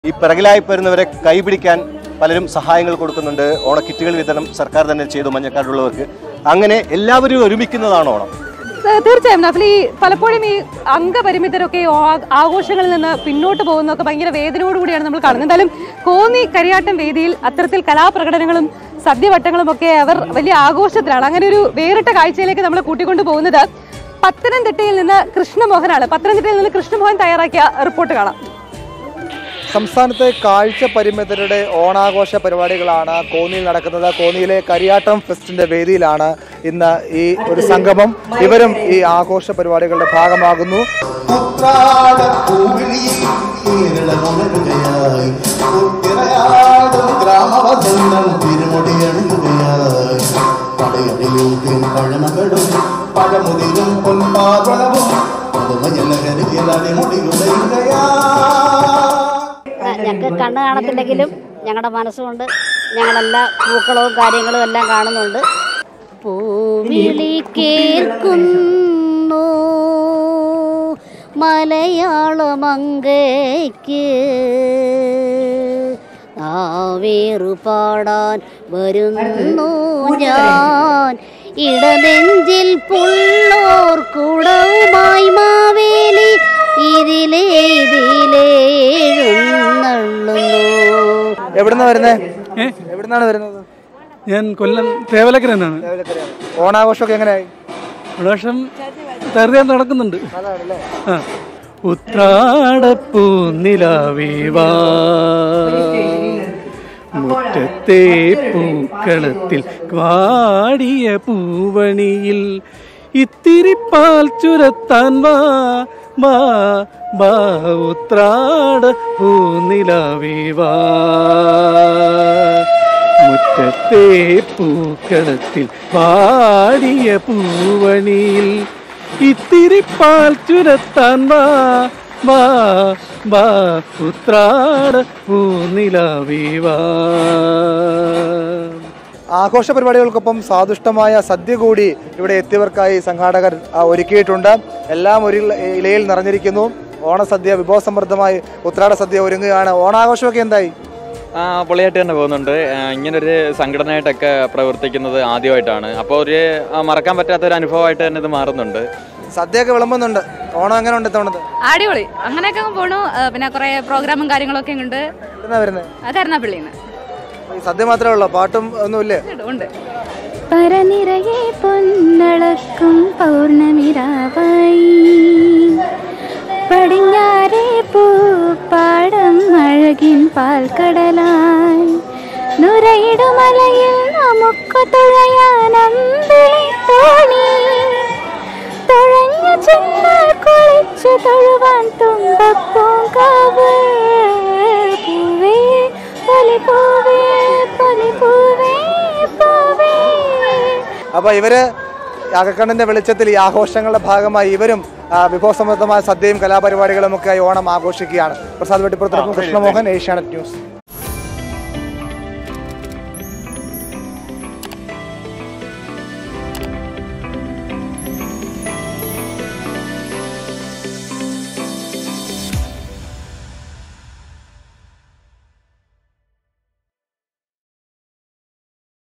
ഈ പിറകിലായി വരുന്നവരെ കൈപിടിക്കാൻ പലരും സഹായങ്ങൾ കൊടുക്കുന്നുണ്ട് ഓണക്കിറ്റുകൾ വിതരണം സർക്കാർ തന്നെ ചെയ്തു മഞ്ഞക്കാടുള്ളവർക്ക് അങ്ങനെ എല്ലാവരും ഒരുമിക്കുന്നതാണ് ഓണം ഏഹ് തീർച്ചയായും നഫ്ലി ഈ പലപ്പോഴും ഈ അംഗപരിമിതരൊക്കെ ഈ ആ- ആഘോഷങ്ങളിൽ നിന്ന് പിന്നോട്ട് പോകുന്നതൊക്കെ ഭയങ്കര വേദനയോടുകൂടിയാണ് നമ്മൾ കാണുന്നത് എന്തായാലും കോന്നി കരിയാട്ടം വേദിയിൽ അത്തരത്തിൽ കലാപ്രകടനങ്ങളും സദ്യവട്ടങ്ങളും ഒക്കെ അവർ വലിയ ആഘോഷത്തിലാണ് അങ്ങനെ ഒരു വേറിട്ട കാഴ്ചയിലേക്ക് നമ്മൾ കൂട്ടിക്കൊണ്ടു പോകുന്നത് പത്തനംതിട്ടയിൽ നിന്ന് കൃഷ്ണമോഹനാണ് പത്തനംതിട്ടയിൽ നിന്ന് കൃഷ്ണമോഹൻ തയ്യാറാക്കിയ റിപ്പോർട്ട് കാണാം സംസ്ഥാനത്തെ കാഴ്ച പരിമിതരുടെ ഓണാഘോഷ പരിപാടികളാണ് കോന്നിയിൽ നടക്കുന്നത് കോന്നിയിലെ കരിയാട്ടം ഫെസ്റ്റിന്റെ വേദിയിലാണ് ഇന്ന് ഈ ഒരു സംഗമം ഇവരും ഈ ആഘോഷ പരിപാടികളുടെ ഭാഗമാകുന്നു ഉത്രാടപ്പൂവിളിയിൽ കേരളമുണരുകയായി ഉത്തിരയാടും ഗ്രാമവസന്തം തിരുമുടിയണിയുകയായി പടയണിയും പഴമകളും പഴമുതിരും പൊൻപാർവണവും പതുമയലകരികളടി മുടിയുടയുകയാ ഞങ്ങൾക്ക് കണ്ണ് കാണത്തില്ലെങ്കിലും ഞങ്ങളുടെ മനസ്സുകൊണ്ട് ഞങ്ങളെല്ലാ പൂക്കളവും കാര്യങ്ങളും എല്ലാം കാണുന്നുണ്ട് പൂവിളി കേൾക്കുന്നു മലയാളമങ്കയ്ക്ക് ആവേറു പാടാൻ വരുന്നു ഞാൻ ഇടനെഞ്ചിൽ പുള്ളോർ കുടവുമായി മാവേലി ഇതിലേ ഇതിലേ എഴുന്നള്ളുന്നു എവിടുന്ന വരുന്നേ എവിടുന്നാണ് വരുന്നത് ഞാൻ കൊല്ലം തേവലക്കര എന്നാണ് ഓണാഘോഷമൊക്കെ എങ്ങനെയായി പ്രാവശ്യം തറുതാൻ നടക്കുന്നുണ്ട് അതാണല്ലേ ആ ഉത്രാടപ്പൂ നിലാവേവാ മുറ്റത്തെ പൂക്കളത്തിൽ വാടിയ പൂവണിയിൽ ഇത്തിരി പാൽ ചുരത്താൻ വാ വാ വാ ഉത്രാട പൂനിലാവേവാ മുറ്റത്തെ പൂക്കളത്തിൽ പാടിയ പൂവണിയിൽ ഇത്തിരി പാൽ ചുരത്താൻ വാ വാ വാ ഉത്രാട പൂനിലാവേവാ ആഘോഷ പരിപാടികൾക്കൊപ്പം സ്വാദിഷ്ടമായ സദ്യ കൂടി ഇവിടെ എത്തിയവർക്കായി സംഘാടകർ ആ, ഒരുക്കിയിട്ടുണ്ട് എല്ലാം ഒരു ഇല- ഇലയിൽ നിറഞ്ഞിരിക്കുന്നു ഓണസദ്യ വിഭവസമൃദ്ധമായി ഉത്രാട സദ്യ ഒരുങ്ങുകയാണ് ഓണാഘോഷമൊക്കെ എന്തായി ആ പൊളിയായിട്ട് തന്നെ പോകുന്നുണ്ട് ആ, ഇങ്ങനൊരു സംഘടനയായിട്ടൊക്കെ പ്രവർത്തിക്കുന്നത് ആദ്യമായിട്ടാണ് അപ്പോൾ ഒരു ആ, മറക്കാൻ പറ്റാത്ത ഒരു അനുഭവമായിട്ട് തന്നെ ഇത് മാറുന്നുണ്ട് സദ്യയൊക്കെ വിളമ്പുന്നുണ്ട് ഓണം എങ്ങനെ ഉണ്ട് ഇത്തവണത് അടിപൊളി അങ്ങനെയൊക്കെ അങ്ങ് പോണു ആ, പിന്നെ കുറെ പ്രോഗ്രാമും കാര്യങ്ങളൊക്കെ ഉണ്ട് എവിടുന്നാ വരുന്നത് കരുനാപ്പള്ളിന്ന് ഈ സദ്യ മാത്രമേ ഉള്ളൂ പാട്ടും ഒന്നുമില്ലേ ഉണ്ട് പരനിറയെ പൊന്നളക്കും പൗർണമിരാവായി പടിഞ്ഞാറേ പൂപ്പാടം അഴകിൻ പാൽക്കടലായി നുരയിടുമലയിൽ നമുക്ക് തുഴയാനന്ദിളി തോണി തുഴഞ്ഞ ചെന്നാൽ കുളിച്ചു തൊഴുവാൻ തുമ്പപ്പൂങ്കാവ് പൂവേ പൊലി പൂവേ പൊലി പൂവേ പൂവേ അപ്പൊ ഇവര് അകക്കണ്ണിന്റെ വെളിച്ചത്തിൽ ഈ ആഘോഷങ്ങളുടെ ഭാഗമായി ഇവരും ആ, വിഭവസമൃദ്ധമായ സദ്യയും കലാപരിപാടികളും ഒക്കെ ആയി ഓണം ആഘോഷിക്കുകയാണ് പ്രസാദ് വെട്ടിപ്പുറത്തിനൊപ്പം കൃഷ്ണമോഹൻ ഏഷ്യാനെറ്റ് ന്യൂസ്